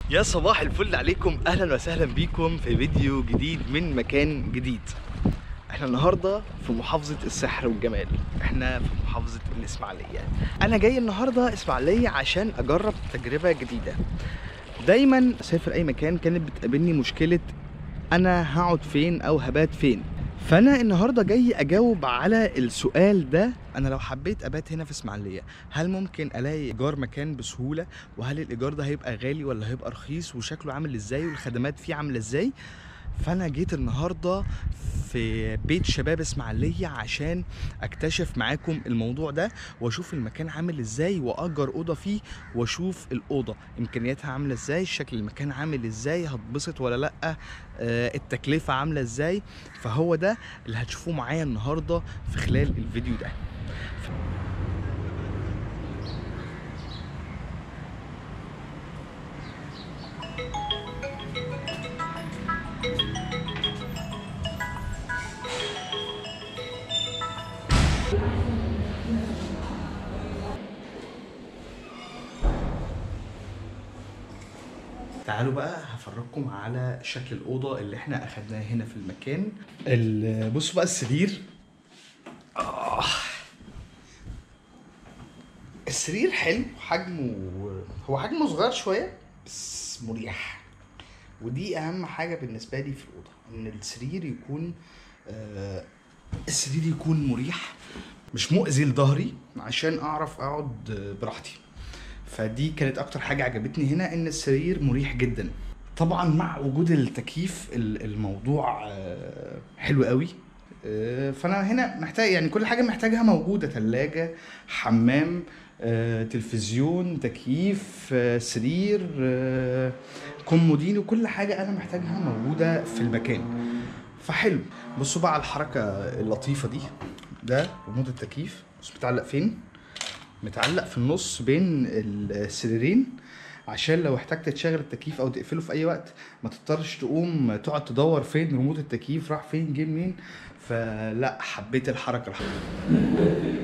يا صباح الفل عليكم اهلا وسهلا بيكم في فيديو جديد من مكان جديد احنا النهارده في محافظه السحر والجمال احنا في محافظه الاسماعيليه انا جاي النهارده اسماعيليه عشان اجرب تجربه جديده دايما اسافر اي مكان كانت بتقابلني مشكله انا هقعد فين او هبات فين فانا النهارده جاي اجاوب على السؤال ده انا لو حبيت ابات هنا في اسماعيليه هل ممكن الاقي ايجار مكان بسهوله وهل الايجار ده هيبقى غالي ولا هيبقى رخيص وشكله عامل ازاي والخدمات فيه عامله ازاي فانا جيت النهارده في بيت شباب اسماعيليه عشان اكتشف معاكم الموضوع ده واشوف المكان عامل ازاي واجر اوضه فيه واشوف الاوضه امكانياتها عامله ازاي شكل المكان عامل ازاي هتبسط ولا لا آه التكلفه عامله ازاي فهو ده اللي هتشوفوه معايا النهارده في خلال الفيديو ده تعالوا بقى هفرجكم على شكل الأوضة اللي احنا أخدناها هنا في المكان ال- بصوا بقى السرير آه. السرير حلو حجمه هو حجمه صغير شوية بس مريح ودي أهم حاجة بالنسبة لي في الأوضة إن السرير يكون آه السرير يكون مريح مش مؤذي لظهري عشان أعرف أقعد براحتي فدي كانت اكتر حاجه عجبتني هنا ان السرير مريح جدا طبعا مع وجود التكييف ال- الموضوع آه، حلو قوي آه، فانا هنا محتاج يعني كل حاجه محتاجها موجوده ثلاجه حمام آه، تلفزيون تكييف آه، سرير آه، كومودين وكل حاجه انا محتاجها موجوده في المكان فحلو بصوا بقى على الحركه اللطيفه دي ده ريموت التكييف بص متعلق فين متعلق في النص بين السريرين عشان لو احتجت تشغل التكييف او تقفله في اي وقت ما تضطرش تقوم تقعد تدور فين ريموت التكييف راح فين جه منين فلا حبيت الحركه الحركه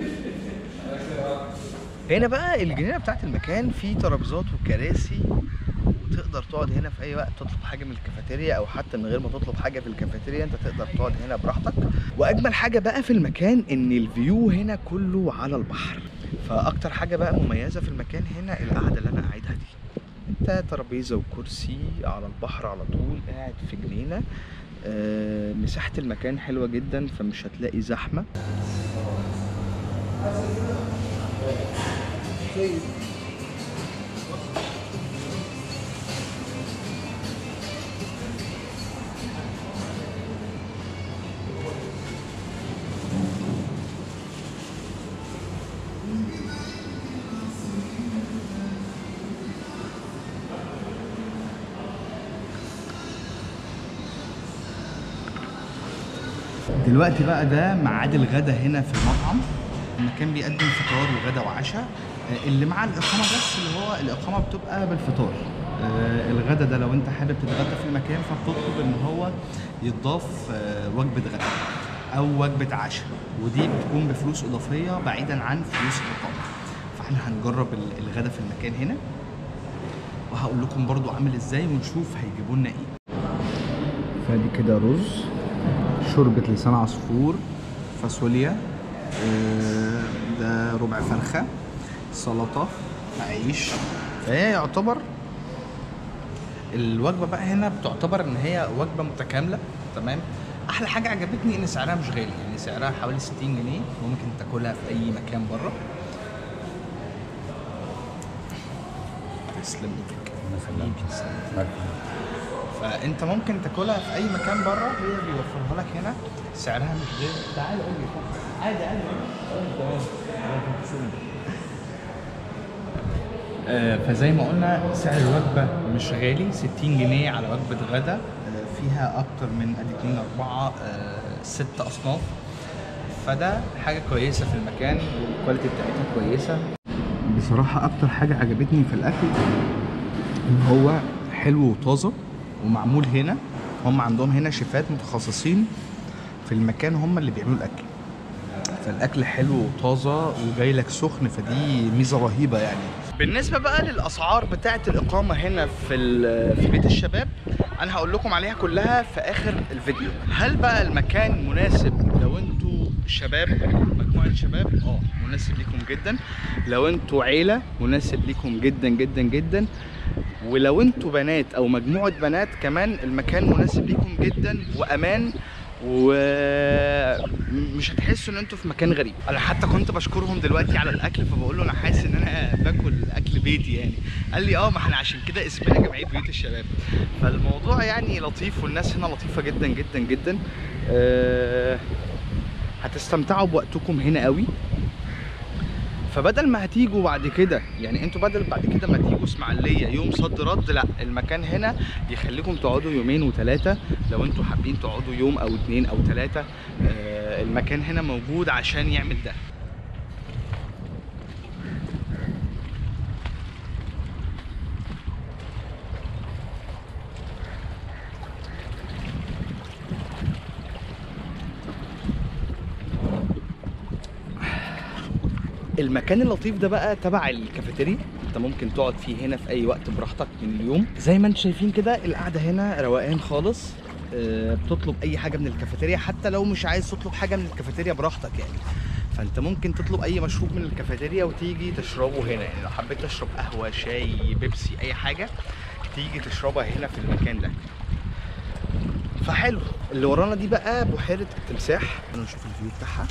هنا بقى الجنينه بتاعت المكان فيه ترابيزات وكراسي وتقدر تقعد هنا في اي وقت تطلب حاجه من الكافيتيريا او حتى من غير ما تطلب حاجه في الكافيتيريا انت تقدر تقعد هنا براحتك واجمل حاجه بقى في المكان ان الفيو هنا كله على البحر فاكتر حاجه بقى مميزه في المكان هنا القعده اللي انا قاعدها دي انت ترابيزه وكرسي على البحر على طول قاعد في جنينه آه، مساحه المكان حلوه جدا فمش هتلاقي زحمه دلوقتي بقى ده ميعاد الغدا هنا في المطعم المكان بيقدم فطار وغدا وعشاء آه، اللي مع الإقامة بس اللي هو الإقامة بتبقى بالفطار آه، الغدا ده لو أنت حابب تتغدى في المكان فبتطلب إن هو يتضاف آه، وجبة غدا أو وجبة عشاء ودي بتكون بفلوس إضافية بعيدا عن فلوس الإقامة فاحنا هنجرب ال- الغدا في المكان هنا وهقول لكم برضو عامل ازاي ونشوف هيجيبوا لنا ايه فادي كده رز شوربة لسان عصفور فاصوليا آه، ده ربع فرخة سلطة عيش فهي يعتبر الوجبة بقى هنا بتعتبر ان هي وجبة متكاملة تمام احلى حاجة عجبتني ان سعرها مش غالي يعني سعرها حوالي 60 جنيه ممكن تاكلها في اي مكان بره تسلم ايدك حبيبي تسلم. فانت ممكن تاكلها في اي مكان بره هي بيوفرها لك هنا سعرها مش غير تعال قول لي عادي عادي آه، فزي ما قلنا سعر الوجبة مش غالي 60 جنيه على وجبة غدا آه، فيها أكتر من أدي اتنين أربعة آه، ست أصناف فده حاجة كويسة في المكان والكواليتي بتاعتها كويسة بصراحة أكتر حاجة عجبتني في الأكل إن هو حلو وطازة ومعمول هنا هم عندهم هنا شيفات متخصصين في المكان هم اللي بيعملوا الأكل فالاكل حلو وطازه وجاي لك سخن فدي ميزه رهيبه يعني بالنسبه بقى للاسعار بتاعه الاقامه هنا في ال- في بيت الشباب انا هقول لكم عليها كلها في اخر الفيديو هل بقى المكان مناسب لو انتوا شباب مجموعه شباب اه مناسب ليكم جدا لو انتوا عيله مناسب ليكم جدا جدا جدا ولو انتوا بنات او مجموعه بنات كمان المكان مناسب ليكم جدا وامان ومش هتحسوا ان انتوا في مكان غريب انا حتى كنت بشكرهم دلوقتي على الاكل فبقول له انا حاسس ان انا باكل اكل بيتي يعني قال لي اه ما احنا عشان كده اسمنا جمعيه بيوت الشباب فالموضوع يعني لطيف والناس هنا لطيفه جدا جدا جدا أه هتستمتعوا بوقتكم هنا قوي فبدل ما هتيجوا بعد كده يعني انتوا بدل بعد كده ما تيجوا اسماعيليه يوم صد رد لا المكان هنا يخليكم تقعدوا يومين وثلاثه لو انتوا حابين تقعدوا يوم او اتنين او ثلاثه آه المكان هنا موجود عشان يعمل ده المكان اللطيف ده بقى تبع الكافيتيريا انت ممكن تقعد فيه هنا في اي وقت براحتك من اليوم زي ما انتم شايفين كده القعده هنا روقان خالص آه، بتطلب اي حاجه من الكافيتيريا حتى لو مش عايز تطلب حاجه من الكافيتيريا براحتك يعني فانت ممكن تطلب اي مشروب من الكافيتيريا وتيجي تشربه هنا يعني لو حبيت تشرب قهوه شاي بيبسي اي حاجه تيجي تشربها هنا في المكان ده فحلو اللي ورانا دي بقى بحيره التمساح تعالوا نشوف الفيو بتاعها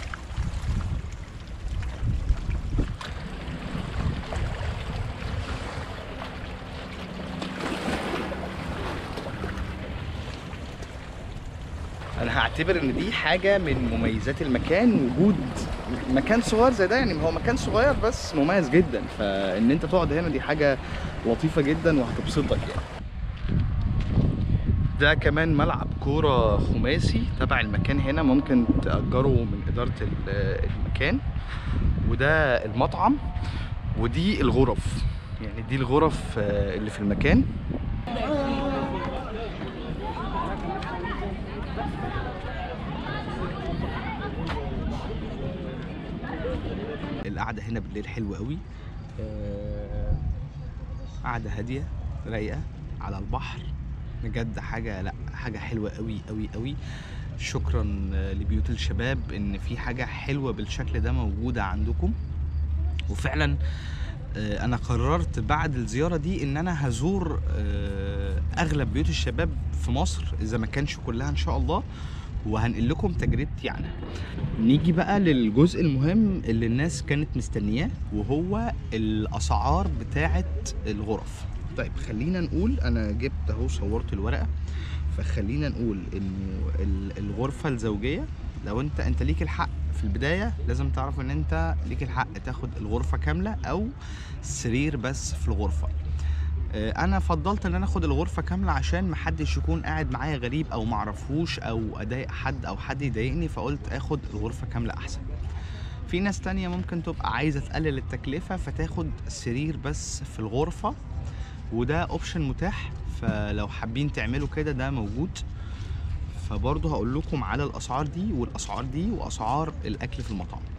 انا هعتبر ان دي حاجه من مميزات المكان وجود مكان صغير زي ده يعني هو مكان صغير بس مميز جدا فان انت تقعد هنا دي حاجه لطيفه جدا وهتبسطك يعني ده كمان ملعب كوره خماسي تبع المكان هنا ممكن تأجره من إدارة ال- المكان وده المطعم ودي الغرف يعني دي الغرف آه، اللي في المكان القعده هنا بالليل حلوه قوي آه، قعده هاديه رايقه على البحر بجد حاجه لا حاجه حلوه قوي قوي قوي شكرا آه، لبيوت الشباب ان في حاجه حلوه بالشكل ده موجوده عندكم وفعلا آه، انا قررت بعد الزياره دي ان انا هزور آه، اغلب بيوت الشباب في مصر اذا ما كانش كلها ان شاء الله وهنقل لكم تجربتي عنها نيجي بقى للجزء المهم اللي الناس كانت مستنياه وهو الاسعار بتاعه الغرف طيب خلينا نقول انا جبت اهو صورت الورقه فخلينا نقول انه ال- الغرفه الزوجيه لو انت انت ليك الحق في البدايه لازم تعرف ان انت ليك الحق تاخد الغرفه كامله او سرير بس في الغرفه آه، انا فضلت ان انا اخد الغرفه كامله عشان محدش يكون قاعد معايا غريب او معرفوش او اضايق حد او حد يضايقني فقلت اخد الغرفه كامله احسن في ناس تانية ممكن تبقى عايزة تقلل التكلفة فتاخد سرير بس في الغرفة وده اوبشن متاح فلو حابين تعملوا كده ده موجود فبرضه هقول لكم على الاسعار دي والاسعار دي واسعار الاكل في المطعم